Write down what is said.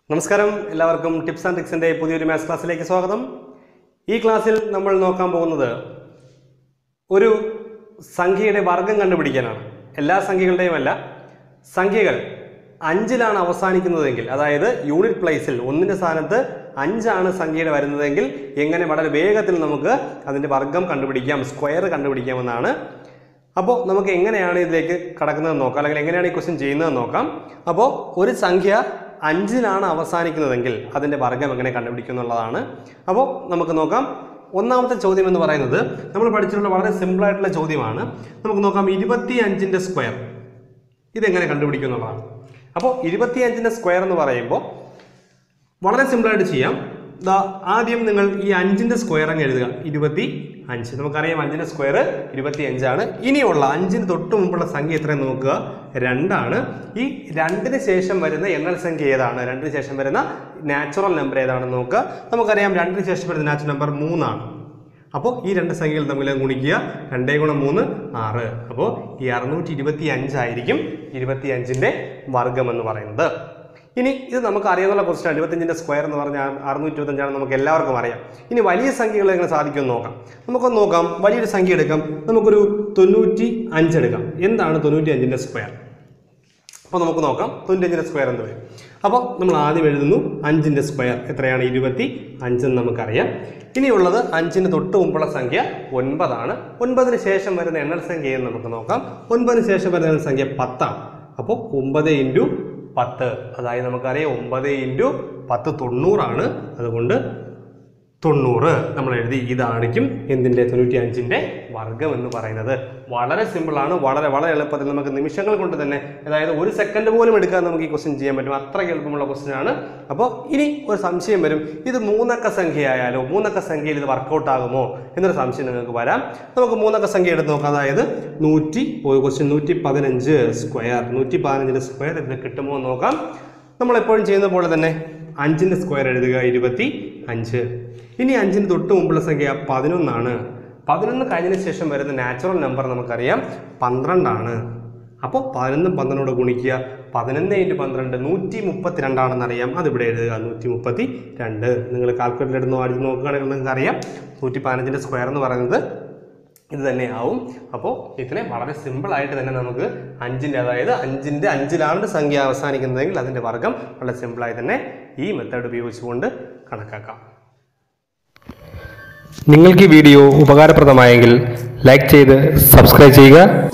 നമസ്കാരം എല്ലാവർക്കും tips and ട്രിക്സിൻ്റെ പുതിയൊരു മാത്സ് ക്ലാസ്സിലേക്ക് സ്വാഗതം ഈ ക്ലാസ്സിൽ നമ്മൾ നോക്കാൻ പോകുന്നത് ഒരു സംഖ്യയുടെ വർഗം കണ്ടുപിടിക്കാനാണ് എല്ലാ സംഖ്യകളുടെയും അല്ല സംഖ്യകൾ അഞ്ചിലാണ് അവസാനിക്കുന്നതെങ്കിൽ അതായത് യൂണിറ്റ് പ്ലേസിൽ ഒന്നിൻ്റെ സ്ഥാനത്ത് അഞ്ചാണ് സംഖ്യയുടെ വരുന്നതെങ്കിൽ എങ്ങനെ വളരെ വേഗത്തിൽ നമുക്ക് അതിൻ്റെ വർഗം കണ്ടുപിടിക്കാം സ്ക്വയർ കണ്ടുപിടിക്കാമെന്നാണ് അപ്പോൾ നമുക്ക് എങ്ങനെയാണ് ഇതിലേക്ക് കടക്കുന്നതെന്ന് നോക്കാം അല്ലെങ്കിൽ എങ്ങനെയാണ് ഈ ക്വസ്റ്റ്യൻ ചെയ്യുന്നതെന്ന് നോക്കാം അപ്പോൾ ഒരു സംഖ്യ അഞ്ചിലാണ് അവസാനിക്കുന്നതെങ്കിൽ അതിൻ്റെ വർഗം എങ്ങനെ കണ്ടുപിടിക്കും എന്നുള്ളതാണ് അപ്പോൾ നമുക്ക് നോക്കാം ഒന്നാമത്തെ ചോദ്യം എന്ന് പറയുന്നത് നമ്മൾ പഠിച്ചിട്ടുള്ള വളരെ സിമ്പിളായിട്ടുള്ള ചോദ്യമാണ് നമുക്ക് നോക്കാം ഇരുപത്തി അഞ്ചിൻ്റെ സ്ക്വയർ ഇതെങ്ങനെ കണ്ടുപിടിക്കും എന്നുള്ളതാണ് അപ്പോൾ ഇരുപത്തി അഞ്ചിൻ്റെ സ്ക്വയർ എന്ന് പറയുമ്പോൾ വളരെ സിമ്പിളായിട്ട് ചെയ്യാം ദാ ആദ്യം നിങ്ങൾ ഈ അഞ്ചിൻ്റെ സ്ക്വയർ അങ്ങ് എഴുതുക ഇരുപത്തി അഞ്ച് നമുക്കറിയാം അഞ്ചിൻ്റെ സ്ക്വയർ ഇരുപത്തി അഞ്ചാണ് ഇനിയുള്ള അഞ്ചിന് തൊട്ട് മുമ്പുള്ള സംഖ്യ എത്രയും നോക്കുക രണ്ടാണ് ഈ രണ്ടിന് ശേഷം വരുന്ന എണ്ണൽ സംഖ്യ ഏതാണ് രണ്ടിന് ശേഷം വരുന്ന നാച്ചുറൽ നമ്പർ ഏതാണെന്ന് നോക്കുക നമുക്കറിയാം രണ്ടിന് ശേഷം വരുന്ന നാച്ചുറൽ നമ്പർ മൂന്നാണ് അപ്പോൾ ഈ രണ്ട് സംഖ്യകൾ തമ്മിൽ ഗുണിക്കുക രണ്ടേ ഗുണം മൂന്ന് ആറ് അപ്പോൾ ഈ അറുന്നൂറ്റി ഇരുപത്തി അഞ്ചായിരിക്കും ഇരുപത്തി അഞ്ചിൻ്റെ വർഗം എന്ന് പറയുന്നത് ഇനി ഇത് നമുക്ക് അറിയാവുന്ന ക്വസ്റ്റ്യൻ ഇരുപത്തഞ്ചിൻ്റെ സ്ക്വയർ എന്ന് പറഞ്ഞാൽ അറുന്നൂറ്റി ഇരുപത്തഞ്ചാണ് നമുക്ക് എല്ലാവർക്കും അറിയാം ഇനി വലിയ സംഖ്യകൾ എങ്ങനെ സാധിക്കുമെന്ന് നോക്കാം നമുക്കൊന്ന് നോക്കാം വലിയൊരു സംഖ്യ എടുക്കാം നമുക്കൊരു തൊണ്ണൂറ്റി അഞ്ച് എടുക്കാം എന്താണ് തൊണ്ണൂറ്റി അഞ്ചിൻ്റെ സ്ക്വയർ അപ്പോൾ നമുക്ക് നോക്കാം തൊണ്ണൂറ്റഞ്ചിൻ്റെ സ്ക്വയർ എന്ത് വരും അപ്പോൾ നമ്മൾ ആദ്യം എഴുതുന്നു അഞ്ചിൻ്റെ സ്ക്വയർ എത്രയാണ് ഇരുപത്തി അഞ്ചെന്ന് നമുക്കറിയാം ഇനിയുള്ളത് അഞ്ചിന് തൊട്ട് മുമ്പുള്ള സംഖ്യ ഒൻപതാണ് ഒൻപതിന് ശേഷം വരുന്ന എണ്ണൽ സംഖ്യ എന്ന് നമുക്ക് നോക്കാം ഒൻപതിന് ശേഷം വരുന്ന എണ്ണൽ സംഖ്യ പത്താണ് അപ്പോൾ ഒമ്പത് ഇൻറ്റു പത്ത് അതായത് നമുക്കറിയാം ഒമ്പത് ഇൻറ്റു പത്ത് തൊണ്ണൂറാണ് അതുകൊണ്ട് തൊണ്ണൂറ് നമ്മൾ എഴുതി ഇതായിരിക്കും എന്തിൻ്റെ തൊണ്ണൂറ്റി അഞ്ചിൻ്റെ വർഗം എന്ന് പറയുന്നത് വളരെ സിമ്പിളാണ് വളരെ വളരെ എളുപ്പത്തിൽ നമുക്ക് നിമിഷങ്ങൾ കൊണ്ട് തന്നെ അതായത് ഒരു സെക്കൻഡ് പോലും എടുക്കാൻ നമുക്ക് ഈ ക്വസ്റ്റ്യൻ ചെയ്യാൻ പറ്റും അത്രയ്ക്ക് എളുപ്പമുള്ള ക്വസ്റ്റ്യൻ ആണ് അപ്പോൾ ഇനി ഒരു സംശയം വരും ഇത് മൂന്നക്ക സംഖ്യയായാലോ മൂന്നക്ക സംഖ്യയിൽ ഇത് വർക്കൗട്ട് ആകുമോ എന്നൊരു സംശയം നിങ്ങൾക്ക് വരാം നമുക്ക് മൂന്നക്ക സംഖ്യ എടുത്ത് നോക്കാം അതായത് നൂറ്റി ക്വസ്റ്റ്യൻ നൂറ്റി പതിനഞ്ച് സ്ക്വയർ നൂറ്റി പതിനഞ്ചിൻ്റെ സ്ക്വയർ ഇതിന് കിട്ടുമോ എന്ന് നോക്കാം നമ്മൾ എപ്പോഴും ചെയ്യുന്ന പോലെ തന്നെ അഞ്ചിൻ്റെ സ്ക്വയർ എഴുതുക ഇരുപത്തി അഞ്ച് ഇനി അഞ്ചിന് തൊട്ട് മുമ്പുള്ള സംഖ്യ പതിനൊന്നാണ് പതിനൊന്ന് കഴിഞ്ഞതിന് ശേഷം വരുന്ന നാച്ചുറൽ നമ്പർ നമുക്കറിയാം പന്ത്രണ്ടാണ് അപ്പോൾ പതിനൊന്നും പന്ത്രണ്ടോട് ഗുണിക്കുക പതിനൊന്ന് ഇൻറ്റു പന്ത്രണ്ട് നൂറ്റി മുപ്പത്തി രണ്ടാണെന്ന് അറിയാം അതിവിടെ എഴുതുക നൂറ്റി മുപ്പത്തി രണ്ട് നിങ്ങൾ കാൽക്കുലേറ്റർ എടുത്ത് അടിച്ച് നോക്കുകയാണെങ്കിൽ നിങ്ങൾക്ക് അറിയാം നൂറ്റി പതിനഞ്ചിൻ്റെ സ്ക്വയർ എന്ന് പറയുന്നത് ഇത് തന്നെ ആവും അപ്പോൾ ഇതിനെ വളരെ സിമ്പിളായിട്ട് തന്നെ നമുക്ക് അഞ്ചിൻ്റെ അതായത് അഞ്ചിൻ്റെ അഞ്ചിലാണ് സംഖ്യ അവസാനിക്കുന്നതെങ്കിൽ അതിൻ്റെ വർഗം വളരെ സിമ്പിളായി തന്നെ ഈ മെത്തേഡ് ഉപയോഗിച്ചുകൊണ്ട് കണക്കാക്കാം നിങ്ങൾക്ക് ഈ വീഡിയോ ഉപകാരപ്രദമായെങ്കിൽ ലൈക്ക് ചെയ്ത് സബ്സ്ക്രൈബ് ചെയ്യുക